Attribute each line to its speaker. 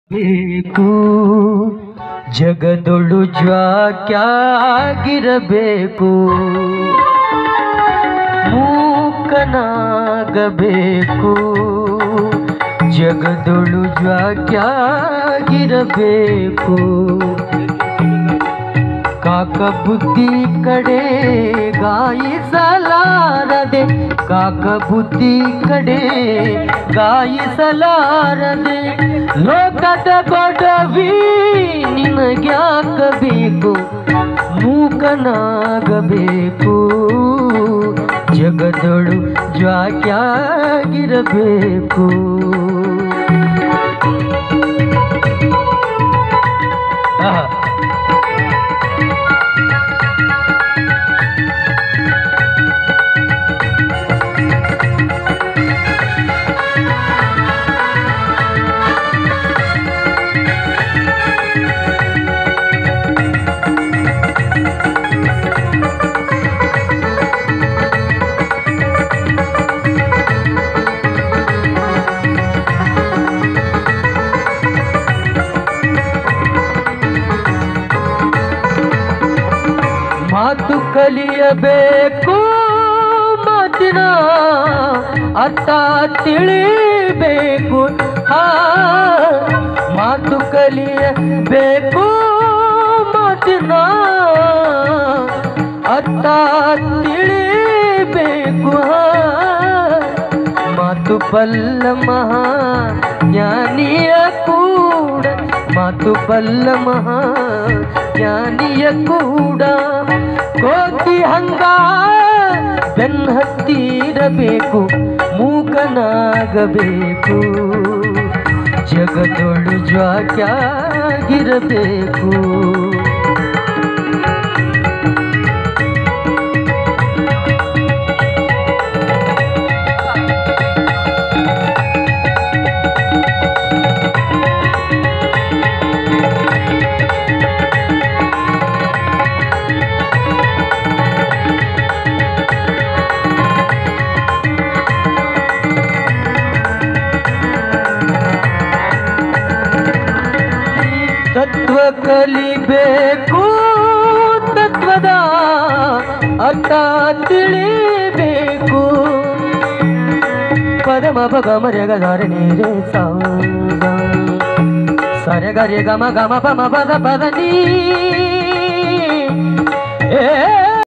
Speaker 1: ಬೇಕು ಜಗದೊಳು ಜ್ವಾಕ್ಯಾಗಿರಬೇಕು ಮೂಕನಾಗಬೇಕು ಜಗದೊಳು ಜ್ವಾಕ್ಯಾಗಿರಬೇಕು ಕಾಕ ಬುದ್ಧಿ ಕಡೆ ಗಾಯಿಸಲಾರದೆ ಕಾಕ ಬುದ್ಧಿ ಕಡೆ ಗಾಯಿಸಲಾರದೆ ಲೋಕದ ಕೊಡವಿ ನಿನಗ್ಯಾಕಬೇಕು ಮೂಕನಾಗಬೇಕು ಜಗದೊಳು ಜ್ವಾಕ್ಯಾಗಿರಬೇಕು ಆಹಾ ಮಾತು ಕಲಿಯಬೇಕು ಮಾತಿನ ಅರ್ಥ ತಿಳಿಬೇಕು ಹಾ ಮಾತು ಕಲಿಯಬೇಕು ಮಾತಿನ ಅರ್ಥ ತಿಳಿಬೇಕು ಹಾ ಮಾತು ಬಲ್ಲ ಮಹಾ ಜ್ಞಾನಿಯ ಕೂಡ ಮಾತು ಬಲ್ಲ ಮಹಾ ಜ್ಞಾನಿಯ ಕೂಡ ಕೋತಿ ಹಂಗ ಬೆನ್ ಹತ್ತಿರಬೇಕು ಮೂಕನಾಗಬೇಕು ಜಗದೊಳು ಜ್ವಾಕ್ಯಾಗಿರಬೇಕು ತತ್ವ ಕಲಿಬೇಕು ತತ್ವದ ಅರ್ಥ ತಿಳಿಬೇಕು ಪರಮ ಭಗ ಮರ್ಯಗ ಧಾರಣೆ ರೇ ಸರೆ ಗರಿ ಗಮ ಗಮ ಪಮ ಪದ ಪದ ನೀ ಏ